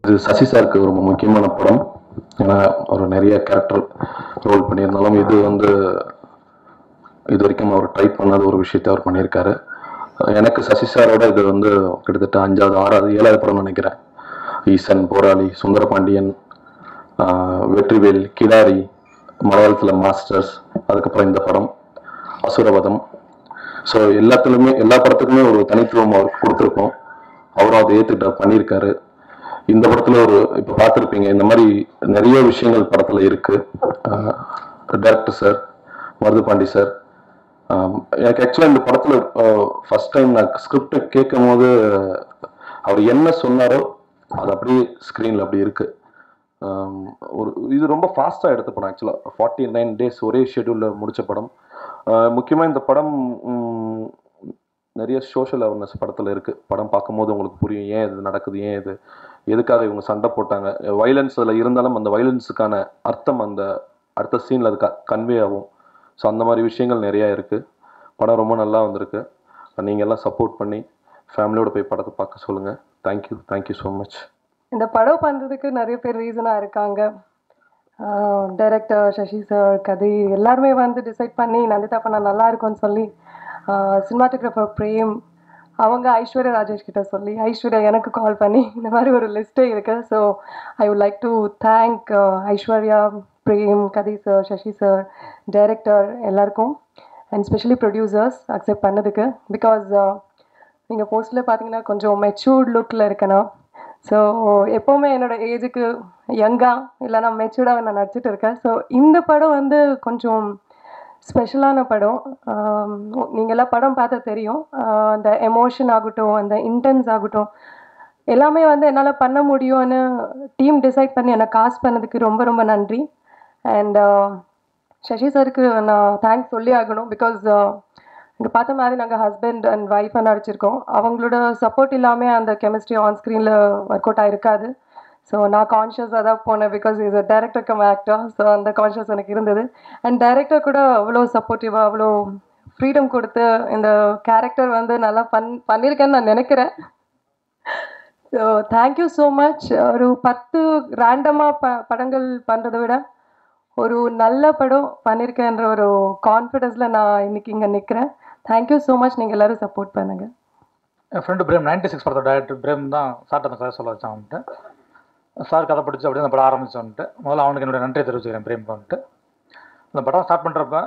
இது சசி சாருக்கு ரொம்ப முக்கியமான படம் ஏன்னா அவர் நிறைய கேரக்டர் ரோல் பண்ணியிருந்தாலும் இது வந்து இது வரைக்கும் அவர் ட்ரை பண்ணாத ஒரு விஷயத்தை அவர் பண்ணியிருக்காரு எனக்கு சசி சாரோட இது வந்து கிட்டத்தட்ட அஞ்சாவது ஆறாவது ஏழாவது படம் நினைக்கிறேன் ஈசன் போராளி சுந்தரபாண்டியன் ஆஹ் வெற்றிவேல் கிடாரி மலையாளத்தில் மாஸ்டர்ஸ் அதுக்கப்புறம் இந்த படம் அசுரவதம் ஸோ எல்லாத்துலேயுமே எல்லா படத்துக்குமே ஒரு தனித்துவம் அவருக்கு கொடுத்துருக்கோம் அவரும் அதை ஏற்றுக்கிட்ட பண்ணியிருக்காரு இந்த படத்தில் ஒரு இப்போ பார்த்துருப்பீங்க இந்த மாதிரி நிறைய விஷயங்கள் படத்தில் இருக்குது director sir Marudhu Pandi sir எனக்கு ஆக்சுவலாக இந்த படத்தில் ஃபர்ஸ்ட் டைம் நான் ஸ்கிரிப்ட் கேட்கும் போது அவர் என்ன சொன்னாரோ அது அப்படியே ஸ்க்ரீனில் அப்படி இருக்குது ஆம், ஒரு இது ரொம்ப ஃபாஸ்ட்டாக எடுத்த படம் ஆக்சுவலாக ஃபார்ட்டி நைன் டேஸ் ஒரே ஷெடியூலில் முடித்த படம் முக்கியமாக இந்த படம் ம், நிறைய சோஷியல் அவேர்னஸ் படத்தில் இருக்குது படம் பார்க்கும்போது உங்களுக்கு புரியும் ஏன் இது நடக்குது ஏன் இது எதுக்காக இவங்க சண்டை போட்டாங்க வைலன்ஸ் அதில் இருந்தாலும் அந்த வைலன்ஸுக்கான அர்த்தம் அந்த அடுத்த சீனில் அது கன்வே ஆகும் ஸோ அந்த மாதிரி விஷயங்கள் நிறையா இருக்குது படம் ரொம்ப நல்லா வந்திருக்கு நீங்கள் எல்லாம் சப்போர்ட் பண்ணி ஃபேமிலியோட போய் படத்தை பார்க்க சொல்லுங்கள் தேங்க்யூ தேங்க்யூ ஸோ மச் இந்த படம் பண்ணுறதுக்கு நிறைய பேர் ரீசனாக இருக்காங்க டைரக்டர் சசி சார் கதை எல்லாருமே வந்து டிசைட் பண்ணி நந்திதா பண்ண நல்லா இருக்கும்னு சொல்லி சினிமாட்டோகிராஃபர் பிரேம் அவங்க ஐஸ்வர்யா ராஜேஷ் கிட்ட சொல்லி ஐஸ்வர்யா எனக்கு கால் பண்ணி இந்த மாதிரி ஒரு லிஸ்ட்டே இருக்கு so I would like to thank Aishwarya Prem கதை சார் சசி சார் டைரக்டர் எல்லாருக்கும் அண்ட் ஸ்பெஷலி ப்ரொடியூசர்ஸ் அக்செப்ட் பண்ணதுக்கு பிகாஸ் நீங்கள் போஸ்ட்டில் பார்த்தீங்கன்னா கொஞ்சம் மெச்சூர்ட் லுக்கில் இருக்கணும் ஸோ எப்போவுமே என்னோட ஏஜுக்கு யங்காக இல்லைனா மெச்சூர்டாக நான் நடிச்சிட்டு இருக்கேன் ஸோ இந்த படம் வந்து கொஞ்சம் ஸ்பெஷலான படம் நீங்கள்லாம் படம் பார்த்தா தெரியும் ஆஹ் அந்த எமோஷன் ஆகட்டும் அந்த இன்டென்ஸ் ஆகட்டும் எல்லாமே வந்து என்னால் பண்ண முடியும்னு டீம் டிசைட் பண்ணி என்னை காஸ்ட் பண்ணதுக்கு ரொம்ப ரொம்ப நன்றி அண்ட் சசி சாருக்கு நான் தேங்க்ஸ் சொல்லி ஆகணும் பிகாஸ் இங்கே பார்த்த மாதிரி நாங்கள் ஹஸ்பண்ட் அண்ட் ஒய்ஃபாக நடிச்சிருக்கோம் அவங்களோட சப்போர்ட் இல்லாமல் அந்த கெமிஸ்ட்ரி ஆன் ஸ்க்ரீனில் ஒர்க் அவுட் ஆகிருக்காது ஸோ நான் கான்ஷியஸாக தான் போனேன் because is a director cum actor so அந்த கான்ஷியஸ் எனக்கு இருந்தது அண்ட் டைரக்டர் கூட அவ்வளோ சப்போர்ட்டிவாக அவ்வளோ ஃப்ரீடம் கொடுத்து இந்த கேரக்டர் வந்து நல்லா பண் பண்ணியிருக்கேன்னு நான் நினைக்கிறேன் ஸோ தேங்க்யூ ஸோ மச் ஒரு பத்து ரேண்டமாக ப படங்கள் பண்ணுறதை விட ஒரு நல்ல படம் பண்ணியிருக்கேன்ற ஒரு கான்ஃபிடென்ஸில் நான் இன்னைக்கு இங்கே நிற்கிறேன் தேங்க்யூ ஸோ மச் நீங்கள் எல்லோரும் சப்போர்ட் பண்ணுங்கள் என் ஃப்ரெண்டு பிரேம் நைன்டி சிக்ஸ் படத்தோட டேரக்டர் பிரேம் தான் சார்ட்ட அந்த கதை சொல்ல வச்சான் வந்துட்டு சார் கதை படிச்சு அப்படியே அந்த படம் ஆரம்பிச்சோன்ட்டு முதல்ல அவனுக்கு என்னோட நன்றியை தெரிவிச்சுக்கிறேன் பிரேம் வந்துட்டு அந்த படம் ஸ்டார்ட் பண்ணுறப்ப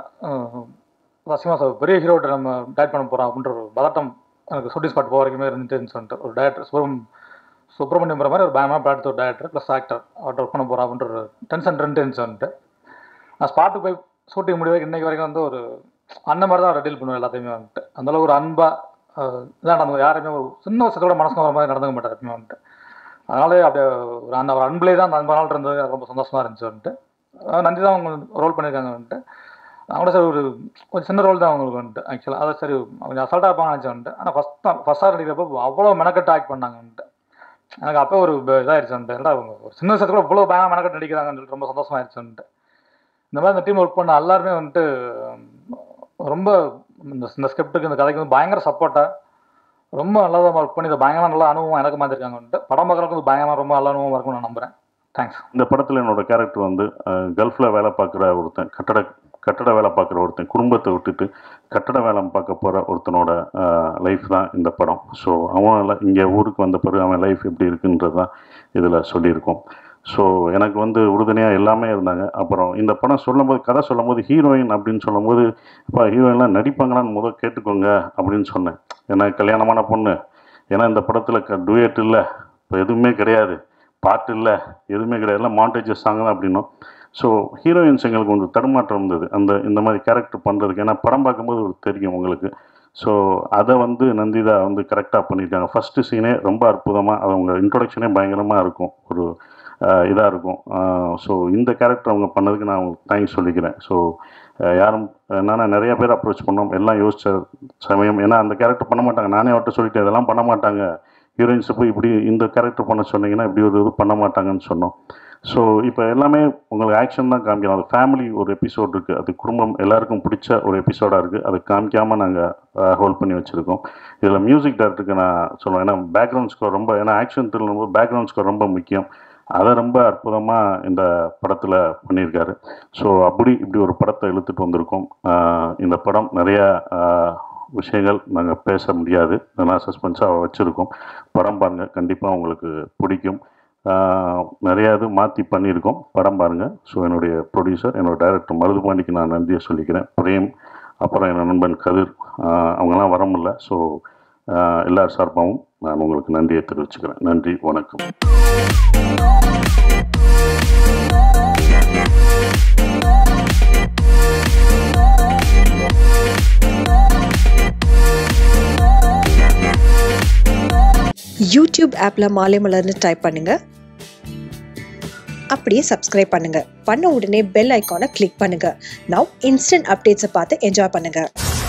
வசிமா சார் பெரிய ஹீரோட்ட நம்ம டேரக்ட் பண்ண போகிறோம் அப்படின்ற ஒரு பதட்டம் எனக்கு ஷூட்டிங் ஸ்பாட் போக வரைக்குமே இருந்துச்சுன்னு சொல்லிட்டு ஒரு டேரக்டர் சுப்ரம் சுப்பிரமணியம்ன்ற மாதிரி ஒரு பயமாக படத்து ஒரு டேரக்டர் ப்ளஸ் ஆக்டர் அவர்கிட்ட ஒர்க் பண்ண போகிறோம் அப்படின்ற ஒரு டென்ஷன் ரெண்டு இருந்துச்சுன்ட்டு நான் ஸ்பாட்டுக்கு போய் ஷூட்டிங் முடிவு வரைக்கும் இன்னைக்கு வரைக்கும் வந்து ஒரு அண்ணன் மாதிரி தான் டீல் பண்ணுவேன் எல்லாத்தையுமே வந்துட்டு அந்தளவு ஒரு அன்பாக இதான் நடந்து யாருமே ஒரு சின்ன வருஷத்தோட மனசுக்கு வர மாதிரி நடந்துக்க மாட்டார் எப்பயுமே வந்துட்டு அதனாலே அப்படியே ஒரு அந்த ஒரு அன்புலேயே தான் அந்த அன்பு நாள் இருந்தது அது ரொம்ப சந்தோஷமாக இருந்துச்சு வந்துட்டு அஹ் நந்தி தான் அவங்க ரோல் பண்ணியிருக்காங்க வந்துட்டு நான் கூட சரி ஒரு ஒரு சின்ன ரோல் தான் அவங்களுக்கு வந்துட்டு ஆக்சுவலாக அதை சரி கொஞ்சம் அசால்ட்டாக இருப்பாங்க நினச்சேன் வந்துட்டு ஆனால் ஃபஸ்ட் தான் ஃபஸ்ட்டாக நடிக்கிறப்போ அவ்வளோ மெனக்கட்டு ஆக்ட் பண்ணாங்க வந்துட்டு எனக்கு அப்போ ஒரு ப- இதாயிருச்சு வந்துட்டு என்னடா அவங்க ஒரு சின்ன விஷயத்துல இவ்வளோ பயங்கர மெனக்கட்டு நடிக்கிறாங்கன்னு சொல்லிட்டு ரொம்ப சந்தோஷமாயிருச்சு வந்துட்டு இந்த மாதிரி இந்த டீம் ஒர்க் பண்ண எல்லாருமே வந்துட்டு உம், ரொம்ப இந்த இந்த ஸ்கிரிப்டுக்கு இந்த கதைக்கு வந்து பயங்கர சப்போர்ட்டாக ரொம்ப நல்லா தான் ஒர்க் பண்ணி இதை பயங்கர நல்ல அனுபவம் எனக்கு மாற்றிருக்காங்க வந்துட்டு படம் பார்க்குறதுக்கு இது பயங்கரமாக ரொம்ப நல்ல அனுபவம் இருக்கும்னு நான் நம்புறேன் தேங்க்ஸ் இந்த படத்தில் என்னோட கேரக்டர் வந்து கல்ஃபில் வேலை பார்க்குற ஒருத்தன் கட்டட கட்டட வேலை பார்க்குற ஒருத்தன் குடும்பத்தை விட்டுட்டு கட்டட வேலை பார்க்க போகிற ஒருத்தனோட லைஃப் தான் இந்த படம் ஸோ அவன் இங்கே ஊருக்கு வந்த பிறகு அவன் லைஃப் எப்படி இருக்குன்றது தான் இதில் சொல்லியிருக்கோம் ஸோ எனக்கு வந்து உறுதுணையாக எல்லாமே இருந்தாங்க அப்புறம் இந்த படம் சொல்லும்போது கதை சொல்லும்போது ஹீரோயின் அப்படின்னு சொல்லும்போது இப்போ ஹீரோயின்லாம் நடிப்பாங்களான்னு முதல் கேட்டுக்கோங்க அப்படின்னு சொன்னேன் ஏன்னா கல்யாணமான பொண்ணு ஏன்னா இந்த படத்தில் க டூயட் இல்லை இப்போ எதுவுமே கிடையாது பாட்டு இல்லை எதுவுமே கிடையாது எல்லாம் மாண்டேஜஸ் சாங் தான் அப்படின்னும் ஸோ ஹீரோயின்ஸ் எங்களுக்கு கொஞ்சம் தடுமாற்றம் இருந்தது அந்த இந்த மாதிரி கேரக்டர் பண்ணுறதுக்கு ஏன்னா படம் பார்க்கும்போது ஒரு தெரியும் உங்களுக்கு ஸோ அதை வந்து நந்திதா வந்து கரெக்டாக பண்ணியிருக்காங்க ஃபஸ்ட்டு சீனே ரொம்ப அற்புதமாக அவங்க இன்ட்ரொடக்ஷனே பயங்கரமாக இருக்கும் ஒரு இதாக இருக்கும் ஸோ இந்த கேரக்டர் அவங்க பண்ணதுக்கு நான் தேங்க்ஸ் சொல்லிக்கிறேன் ஸோ யாரும் என்னன்னா நிறைய பேர் அப்ரோச் பண்ணோம் எல்லாம் யோசிச்ச சமயம் ஏன்னா அந்த கேரக்டர் பண்ண மாட்டாங்க நானே அவர்கிட்ட சொல்லிட்டேன் இதெல்லாம் பண்ண மாட்டாங்க ஹீரோயின்ஸை போய் இப்படி இந்த கேரக்டர் பண்ண சொன்னீங்கன்னா இப்படி ஒரு இது பண்ண மாட்டாங்கன்னு சொன்னோம் ஸோ இப்போ எல்லாமே உங்களுக்கு ஆக்ஷன் தான் காமிக்கணும் அது ஃபேமிலி ஒரு எபிசோட் இருக்குது அது குடும்பம் எல்லாருக்கும் பிடிச்ச ஒரு எபிசோடாக இருக்குது அதை காமிக்காமல் நாங்கள் ஹோல்ட் பண்ணி வச்சுருக்கோம் இதில் மியூசிக் டைரக்டருக்கு நான் சொல்லுவேன் ஏன்னா பேக்ரவுண்ட் ஸ்கோர் ரொம்ப ஏன்னா ஆக்ஷன் த்ரில்லும்போது பேக்ரவுண்ட் ஸ்கோர் ரொம்ப முக்கியம் அதை ரொம்ப அற்புதமாக இந்த படத்தில் பண்ணியிருக்காரு ஸோ அப்படி இப்படி ஒரு படத்தை இழுத்துட்டு வந்திருக்கோம் ஆஹ் இந்த படம் நிறையா ஆஹ் விஷயங்கள் நாங்கள் பேச முடியாது நான் சஸ்பென்ஸாக வச்சுருக்கோம் படம் பாருங்கள் கண்டிப்பாக உங்களுக்கு பிடிக்கும் ஆஹ் நிறையா இது மாற்றி பண்ணியிருக்கோம் படம் பாருங்கள் ஸோ என்னுடைய ப்ரொடியூசர் என்னோட டைரக்டர் மருதுபாண்டிக்கு நான் நன்றியை சொல்லிக்கிறேன் பிரேம் அப்புறம் என் நண்பன் கதிர் ஆஹ் அவங்கெல்லாம் வர முடியல ஸோ எல்லார் சார்பாகவும் நான் உங்களுக்கு நன்றியை தெரிவிச்சுக்கிறேன் நன்றி வணக்கம் யூடியூப் ஆப்பில் மாலை மலர்னு டைப் பண்ணுங்க அப்படியே சப்ஸ்கிரைப் பண்ணுங்க பண்ண உடனே பெல் ஐக்கானை கிளிக் பண்ணுங்க நவ் இன்ஸ்டன்ட் அப்டேட்ஸை பார்த்து என்ஜாய் பண்ணுங்க